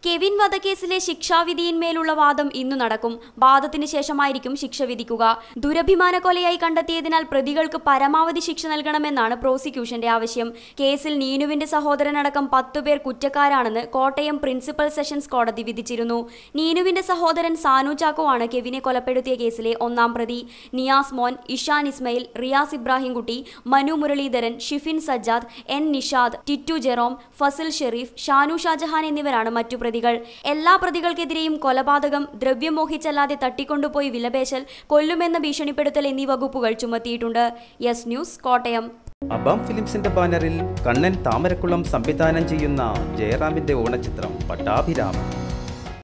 Kevin വധക്കേസിലെ ശിക്ഷാവിധിയിന്മേലുള്ള വാദം ഇന്നു നടക്കും വാദത്തിന് ശേഷമായിരിക്കും ശിക്ഷ വിധിക്കുക ദുരഭിമാന കൊലയായി കണ്ടെത്തിയതിനാൽ പ്രതികൾക്ക് പരമാവധി ശിക്ഷ നൽകണമെന്നാണ് പ്രോസിക്യൂഷന്റെ ആവശ്യം കേസിൽ നീനുവിന്റെ സഹോദരനടക്കം പത്തുപേർ കുറ്റക്കാരാണെന്ന് കോട്ടയം പ്രിൻസിപ്പൽ സെഷൻസ് കോടതി വിധിച്ചിരുന്നു നീനുവിന്റെ സഹോദരൻ സാനു ചാക്കോ ആണ് കെവിനെ കൊലപ്പെടുത്തിയ കേസിലെ ഒന്നാം പ്രതി നിയാസ് മോൻ ഇഷാൻ ഇസ്മയിൽ റിയാസ് ഇബ്രാഹിംകുട്ടി മനു മുരളീധരൻ ഷിഫിൻ സജ്ജാദ് എൻ നിഷാദ് ടിറ്റു ജെറോം ഫസിൽ ഷെരീഫ് ഷാനു ഷാജഹാൻ എന്നിവരാണ് മറ്റു പ്രതികൾ എല്ലാ പ്രതികൾക്കെതിരെയും കൊലപാതകം ദ്രവ്യം മോഹിച്ചല്ലാതെ തട്ടിക്കൊണ്ടുപോയി വിലപേശൽ കൊല്ലുമെന്ന ഭീഷണിപ്പെടുത്തൽ എന്നീ വകുപ്പുകൾ ചുമത്തിയിട്ടുണ്ട് യെസ് ന്യൂസ് കോട്ടയം അബാം ഫിലിംസിന്റെ ബാനറിൽ കണ്ണൻ താമരക്കുളം സംവിധാനം ചെയ്യുന്ന ജയറാമിന്റെ ഓണച്ചിത്രം പട്ടാഭിരാമൻ